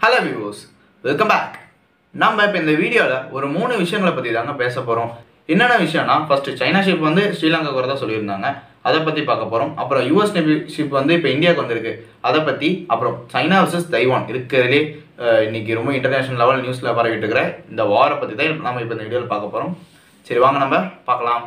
hello views welcome back நம்ம இப்போ இந்த வீடியோவில் ஒரு மூணு விஷயங்களை பற்றி தாங்க பேச போகிறோம் என்னென்ன விஷயம்னா ஃபர்ஸ்ட் சைனா ஷிப் வந்து ஸ்ரீலங்கா வரதா சொல்லியிருந்தாங்க அதை பற்றி பார்க்க போகிறோம் அப்புறம் யூஎஸ் நேவி ஷிப் வந்து இப்போ இந்தியாவுக்கு வந்திருக்கு அதை பற்றி அப்புறம் சைனா வர்சஸ் தைவான் இருக்கிறதுலே அஹ், இன்னைக்கு ரொம்ப இன்டர்நேஷனல் லெவல் நியூஸில் பரவிட்டு இருக்கிற இந்த வாரை பற்றி தான் நம்ம இப்போ இந்த வீடியோவில் பார்க்க போகிறோம் சரி வாங்க நம்ம பார்க்கலாம்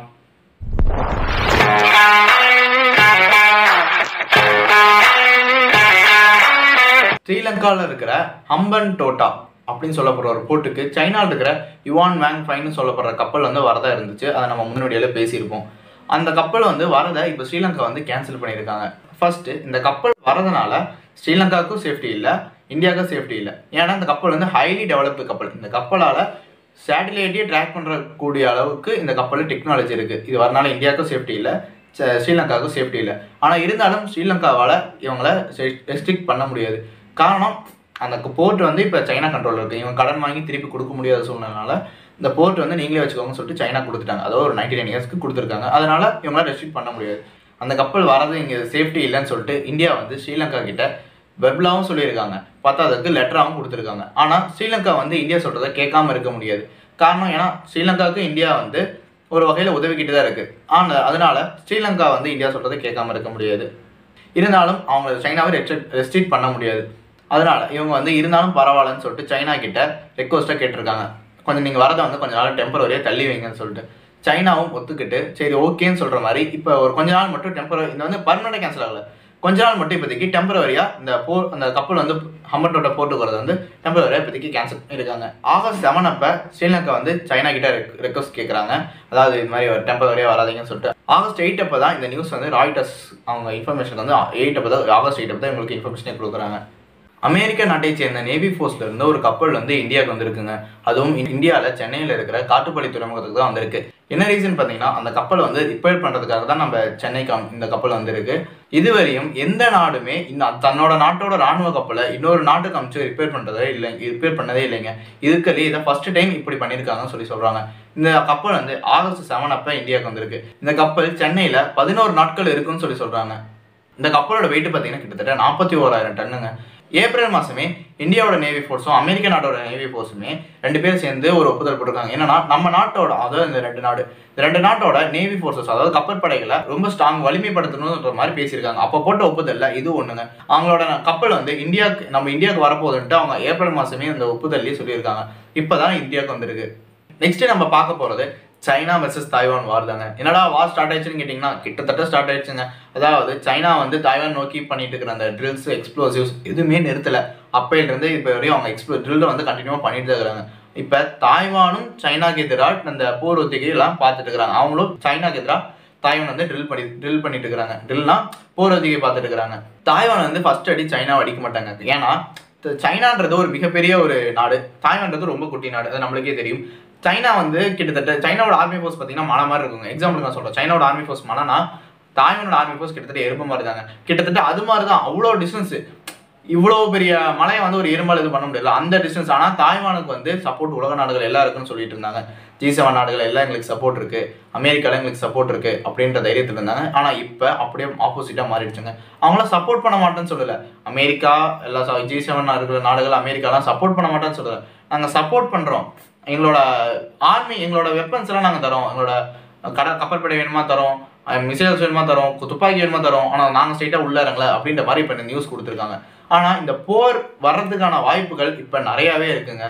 ஸ்ரீலங்காவில் இருக்கிற ஹம்பன் டோட்டா அப்படின்னு சொல்லப்படுற ஒரு போர்ட்டுக்கு சைனாவில் இருக்கிற யுவான் வேங் ஃபைன்னு சொல்லப்படுற கப்பல் வந்து வரதா இருந்துச்சு அதை நம்ம முன்னாடியில பேசியிருப்போம் அந்த கப்பல் வந்து வரதை இப்போ ஸ்ரீலங்கா வந்து கேன்சல் பண்ணியிருக்காங்க ஃபர்ஸ்ட் இந்த கப்பல் வரதுனால ஸ்ரீலங்காவுக்கும் சேஃப்டி இல்லை இந்தியாவுக்கும் சேஃப்டி இல்லை ஏன்னா இந்த கப்பல் வந்து ஹைலி டெவலப்டு கப்பல் இந்த கப்பலால் சேட்டலைட்டையே ட்ராக் பண்ணுறக்கூடிய அளவுக்கு இந்த கப்பலில் டெக்னாலஜி இருக்குது இது வரனால இந்தியாவுக்கும் சேஃப்டி இல்லை ச- ஸ்ரீலங்காவுக்கும் சேஃப்டி இல்லை ஆனால் இருந்தாலும் ஸ்ரீலங்காவால் இவங்கள ரெஸ்ட்ரிக்ட் பண்ண முடியாது காரணம் அந்த போர்ட் வந்து இப்போ சைனா கண்ட்ரோலில் இருக்குது இவங்க கடன் வாங்கி திருப்பி கொடுக்க முடியாத சூழ்நிலைனால இந்த போர்ட் வந்து நீங்களே வச்சுக்கோங்கன்னு சொல்லிட்டு சைனா கொடுத்துட்டாங்க அதாவது ஒரு நைன்டி நைன் இயர்ஸ்க்கு கொடுத்துருக்காங்க அதனால இவங்களால ரெஸ்ட்ரிக்ட் பண்ண முடியாது அந்த கப்பல் வரது இங்கே சேஃப்டி இல்லைன்னு சொல்லிட்டு இந்தியா வந்து ஸ்ரீலங்கா கிட்ட வெப்லாவும் சொல்லியிருக்காங்க பத்தாததுக்கு லெட்டராகவும் கொடுத்துருக்காங்க ஆனால் ஸ்ரீலங்கா வந்து இந்தியா சொல்கிறத கேட்காம இருக்க முடியாது காரணம் ஏன்னா ஸ்ரீலங்காவுக்கு இந்தியா வந்து ஒரு வகையில் உதவிக்கிட்டு தான் இருக்குது ஆனால் அதனால ஸ்ரீலங்கா வந்து இந்தியா சொல்கிறத கேட்காம இருக்க முடியாது இருந்தாலும் அவங்க சைனாவை ரெஸ்ட்ரிக்ட் பண்ண முடியாது அதனால இவங்க வந்து இருந்தாலும் பரவாயில்லன்னு சொல்லிட்டு சைனா கிட்ட ரெக்வஸ்ட்டாக கேட்டிருக்காங்க கொஞ்சம் நீங்கள் வரதை வந்து கொஞ்ச நாள் டெம்பரரியாக தள்ளி வைங்கன்னு சொல்லிட்டு சைனாவும் ஒத்துக்கிட்டு சரி ஓகேன்னு சொல்கிற மாதிரி இப்போ ஒரு கொஞ்ச நாள் மட்டும் டெம்பரரி இந்த வந்து பர்மனெண்ட் கேன்சல் ஆகல கொஞ்ச நாள் மட்டும் இப்போதைக்கு டெம்பரவரியாக இந்த போ அந்த கப்பல் வந்து ஹம்பன்டோட போர்ட்டுக்கு வரது வந்து டெம்பரவரியாக இப்போதைக்கு கேன்சல் பண்ணியிருக்காங்க ஆகஸ்ட் செவன் அப்போ ஸ்ரீலங்கா வந்து சைனா கிட்ட ரெக்வஸ்ட் கேட்குறாங்க அதாவது இது மாதிரி ஒரு டெம்பரவரியாக வராதீங்கன்னு சொல்லிட்டு ஆகஸ்ட் எயிட் அப்போ தான் இந்த நியூஸ் வந்து ராய்டர்ஸ் அவங்க இன்ஃபர்மேஷன் வந்து எயிட் அப்போ தான் ஆகஸ்ட் எயிட் அப்போ தான் உங்களுக்கு இன்ஃபர்மேஷனே கொடுக்குறாங்க அமெரிக்க நாட்டை சேர்ந்த நேவி ஃபோர்ஸ்ல இருந்து ஒரு கப்பல் வந்து இந்தியாவுக்கு வந்திருக்குங்க அதுவும் இந்தியாவில் சென்னையில் இருக்கிற காட்டுப்பள்ளி துறைமுகத்துக்கு தான் வந்திருக்கு என்ன ரீசன் பார்த்தீங்கன்னா அந்த கப்பல் வந்து ரிப்பேர் பண்ணுறதுக்காக தான் நம்ம சென்னைக்கு அம்- இந்த கப்பல் வந்திருக்கு இதுவரையும் எந்த நாடுமே இந்த தன்னோட நாட்டோட ராணுவ கப்பலை இன்னொரு நாட்டுக்கு அனுப்பிச்சு ரிப்பேர் பண்ணுறதே இல்லை ரிப்பேர் பண்ணதே இல்லைங்க இதுக்கலே இதை ஃபர்ஸ்ட் டைம் இப்படி பண்ணியிருக்காங்கன்னு சொல்லி சொல்கிறாங்க இந்த கப்பல் வந்து ஆகஸ்ட் செவன் அப்போ இந்தியாவுக்கு வந்திருக்கு இந்த கப்பல் சென்னையில் பதினோரு நாட்கள் இருக்குன்னு சொல்லி சொல்கிறாங்க இந்த கப்பலோட வெயிட் பார்த்தீங்கன்னா கிட்டத்தட்ட நாற்பத்தி ஓராயிரம் டன்னுங்க ஏப்ரல் மாதமே இந்தியாவோட நேவி ஃபோர்ஸும் அமெரிக்க நாட்டோட நேவி ஃபோர்ஸுமே ரெண்டு பேரும் சேர்ந்து ஒரு ஒப்புதல் போட்டிருக்காங்க என்னன்னா நம்ம நாட்டோட அதாவது இந்த ரெண்டு நாடு இந்த ரெண்டு நாட்டோட நேவி ஃபோர்ஸஸ் அதாவது கப்பற்படைகளை ரொம்ப ஸ்ட்ராங் வலிமைப்படுத்தணுன்ற மாதிரி பேசியிருக்காங்க அப்போ போட்ட ஒப்புதல்ல இது ஒண்ணுங்க அவங்களோட கப்பல் வந்து இந்தியாவுக்கு நம்ம இந்தியாவுக்கு வரப்போகுதுன்ட்டு அவங்க ஏப்ரல் மாதமே இந்த ஒப்புதல்லையே சொல்லியிருக்காங்க இப்போதான் இந்தியாவுக்கு வந்திருக்கு நெக்ஸ்ட் நம்ம பார்க்க போறது சைனா வெர்சஸ் தாய்வான் வார் தாங்க என்னடா வார் ஸ்டார்ட் ஆயிடுச்சுன்னு கேட்டிங்கன்னா கிட்டத்தட்ட ஸ்டார்ட் ஆயிடுச்சுங்க அதாவது சைனா வந்து தாய்வான் நோக்கி பண்ணிட்டு இருக்கிற அந்த ட்ரில்ஸ் எக்ஸ்ப்ளோசிவ்ஸ் எதுவுமே நிறுத்தல அப்பையிலிருந்து இப்போ வரையும் அவங்க எக்ஸ்ப்ளோ ட்ரில்லை வந்து கண்டினியூவாக பண்ணிட்டு தான் இருக்கிறாங்க இப்போ தாய்வானும் சைனாக்கு எதிராக அந்த போர் ஒத்திகை எல்லாம் பார்த்துட்டு இருக்கிறாங்க அவங்களும் சைனாக்கு எதிராக தாய்வான் வந்து ட்ரில் பண்ணி ட்ரில் பண்ணிட்டு இருக்கிறாங்க ட்ரில்னா போர் ஒத்திகை பார்த்துட்டு இருக்கிறாங்க தாய்வான் வந்து ஃபர்ஸ்ட் அடி சைனாவை அடிக்க மாட்டாங்க ஏன்னா த- சைனான்றது ஒரு மிகப்பெரிய ஒரு நாடு தாய்வான்றது ரொம்ப குட்டி நாடு அது நம்மளுக்கே தெரியும் சைனா வந்து கிட்டத்தட்ட சைனாவோட ஆர்மி ஃபோர்ஸ் பார்த்தீங்கன்னா மலை மாதிரி இருக்குங்க எக்ஸாம்பிள் நான் சொல்றேன் சைனாவோட ஆர்மி ஃபோர்ஸ் மலைனா தாய்வானோட ஆர்மி ஃபோர்ஸ் கிட்டத்தட்ட எறும்பு மாதிரி தாங்க கிட்டத்தட்ட அது மாதிரி தான் அவ்வளோ டிஸ்டன்ஸ் இவ்வளோ பெரிய மலையை வந்து ஒரு எறும்பால் இது பண்ண முடியல அந்த டிஸ்டன்ஸ் ஆனால் தாய்வானுக்கு வந்து சப்போர்ட் உலக நாடுகள் எல்லாம் இருக்குன்னு சொல்லிட்டு இருந்தாங்க ஜி செவன் நாடுகள் எல்லாம் எங்களுக்கு சப்போர்ட் இருக்கு அமெரிக்கால எங்களுக்கு சப்போர்ட் இருக்கு அப்படின்ற தைரியத்தில் இருந்தாங்க ஆனால் இப்போ அப்படியே ஆப்போசிட்டாக மாறிடுச்சுங்க அவங்கள சப்போர்ட் பண்ண மாட்டேன்னு சொல்லல அமெரிக்கா எல்லா ஜி செவன் இருக்கிற நாடுகள் அமெரிக்காலாம் சப்போர்ட் பண்ண மாட்டேன்னு சொல்லல நாங்கள் சப்போர்ட் பண்ணுறோம் எங்களோட ஆர்மி எங்களோட வெப்பன்ஸ் எல்லாம் நாங்கள் தரோம் எங்களோட கட கப்பற்படை வேணுமா தரோம் மிசைல்ஸ் வேணுமா தரோம் கு- துப்பாக்கி வேணுமா தரோம் ஆனால் நாங்கள் ஸ்ட்ரைட்டாக உள்ள இறங்கல அப்படின்ற மாதிரி இப்போ இந்த நியூஸ் கொடுத்துருக்காங்க ஆனால் இந்த போர் வர்றதுக்கான வாய்ப்புகள் இப்போ நிறையாவே இருக்குங்க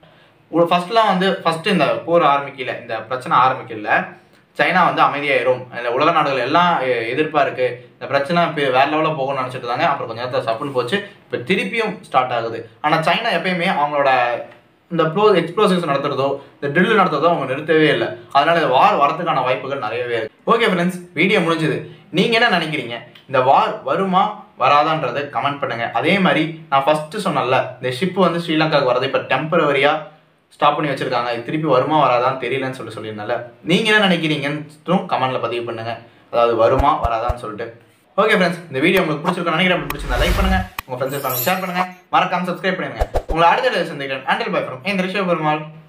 ஒரு ஃபர்ஸ்ட்லாம் வந்து ஃபர்ஸ்ட் இந்த போர் ஆரம்பிக்கல இந்த பிரச்சனை ஆரம்பிக்கல சைனா வந்து அமைதியாயிரும் இந்த உலக நாடுகள் எல்லாம் எ- எதிர்ப்பா இருக்கு இந்த பிரச்சனை இப்போ வேற லெவலில் போகும்னு நினச்சிட்டு இருந்தாங்க அப்புறம் கொஞ்ச நேரத்தில் சப்புன்னு போச்சு இப்போ திருப்பியும் ஸ்டார்ட் ஆகுது ஆனால் சைனா எப்பயுமே அவங்களோட இந்த ப்ளோ எக்ஸ்ப்ளோசிவ்ஸ் நடத்துறதோ இந்த ட்ரில் நடத்துறதோ அவங்க நிறுத்தவே இல்லை அதனால இந்த வார் வரதுக்கான வாய்ப்புகள் நிறையவே இருக்கு ஓகே ஃப்ரெண்ட்ஸ் வீடியோ முடிஞ்சது நீங்க என்ன நினைக்கிறீங்க இந்த வார் வருமா வராதான்றதை கமெண்ட் பண்ணுங்க அதே மாதிரி நான் ஃபர்ஸ்ட் சொன்னேன்ல இந்த ஷிப் வந்து ஸ்ரீலங்காவுக்கு வரது இப்போ டெம்பரவரியா ஸ்டாப் பண்ணி வச்சிருக்காங்க இது திருப்பி வருமா வராதான்னு தெரியலன்னு சொல்லி சொல்லியிருந்தால நீங்க என்ன நினைக்கிறீங்கன்னு கமெண்ட்ல பதிவு பண்ணுங்க அதாவது வருமா வராதான்னு சொல்லிட்டு ஓகே ஃப்ரெண்ட்ஸ் இந்த வீடியோ உங்களுக்கு பிடிச்சிருக்கும் நினைக்கிறேன் அப்படி பிடிச்சிருந்தா லைக் பண்ணுங்க உங்க ஃப்ரெண்ட்ஸ் ஷேர் பண்ணுங்க மறக்காம சப்ஸ்கிரைப் பண்ணுங்க உங்களை அடுத்த சந்திக்கிறேன் ஆண்டில் பை ஃப்ரம் இந்த ரிஷவ் பெருமாள்